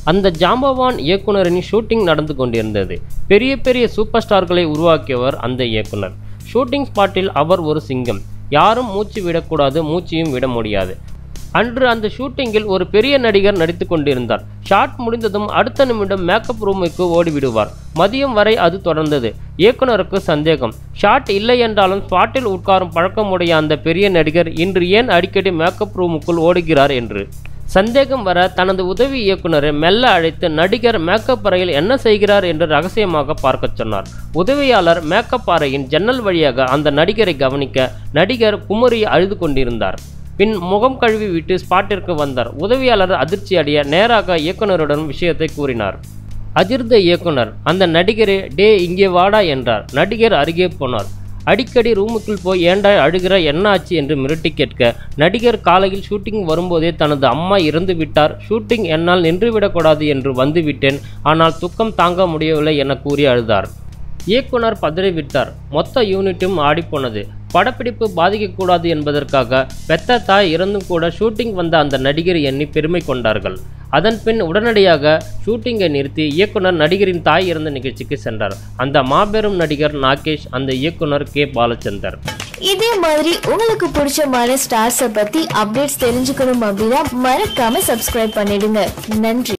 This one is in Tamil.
அந்த ஜாம்பவான் இயக்குனரின் ஷூட்டிங் நடந்து கொண்டிருந்தது பெரிய பெரிய சூப்பர் ஸ்டார்களை உருவாக்கியவர் அந்த இயக்குனர் ஷூட்டிங் ஸ்பாட்டில் அவர் ஒரு சிங்கம் யாரும் மூச்சு விடக்கூடாது மூச்சையும் விட முடியாது அன்று அந்த ஷூட்டிங்கில் ஒரு பெரிய நடிகர் நடித்து கொண்டிருந்தார் ஷாட் முடிந்ததும் அடுத்த நிமிடம் மேக்கப் ரூமுக்கு ஓடிவிடுவார் மதியம் வரை அது தொடர்ந்தது இயக்குனருக்கு சந்தேகம் ஷாட் இல்லை என்றாலும் ஸ்பாட்டில் உட்காரும் பழக்கமுடைய அந்த பெரிய நடிகர் இன்று ஏன் அடிக்கடி மேக்கப் ரூமுக்குள் ஓடுகிறார் என்று சந்தேகம் வர தனது உதவி இயக்குனரை மெல்ல அழைத்து நடிகர் மேக்கப் அறையில் என்ன செய்கிறார் என்று ரகசியமாக பார்க்கச் சொன்னார் உதவியாளர் மேக்கப் அறையின் ஜன்னல் வழியாக அந்த நடிகரை கவனிக்க நடிகர் குமரி அழுது கொண்டிருந்தார் பின் முகம் கழுவி விட்டு ஸ்பாட்டிற்கு வந்தார் உதவியாளர் அதிர்ச்சி அடைய நேராக இயக்குனருடன் விஷயத்தை கூறினார் அதிர்ந்த இயக்குனர் அந்த நடிகரே டே இங்கே வாடா என்றார் நடிகர் அருகே போனார் அடிக்கடி ரூமுக்குள் போய் ஏண்டா அழுகிற என்ன ஆச்சு என்று மிரட்டி கேட்க நடிகர் காலையில் ஷூட்டிங் வரும்போதே தனது அம்மா இறந்து விட்டார் ஷூட்டிங் என்னால் நின்றுவிடக்கூடாது என்று வந்துவிட்டேன் ஆனால் துக்கம் தாங்க முடியவில்லை என கூறி அழுதார் இயக்குனர் பதறிவிட்டார் மொத்த யூனிட்டும் ஆடிப்போனது படப்பிடிப்பு பாதிக்கக்கூடாது என்பதற்காக பெத்த தாய் இறந்தும் கூட ஷூட்டிங் வந்த அந்த நடிகர் எண்ணி பெருமை கொண்டார்கள் அதன் பின் உடனடியாக ஷூட்டிங்கை நிறுத்தி இயக்குனர் நடிகரின் தாய் இறந்த நிகழ்ச்சிக்கு சென்றார் அந்த மாபெரும் நடிகர் நாகேஷ் அந்த இயக்குனர் கே பாலச்சந்தர் இதே மாதிரி உங்களுக்கு பிடிச்சமான ஸ்டார்ஸை பத்தி அப்டேட்ஸ் தெரிஞ்சுக்கணும் அப்படின்னா மறக்காம சப்ஸ்கிரைப் பண்ணிடுங்க நன்றி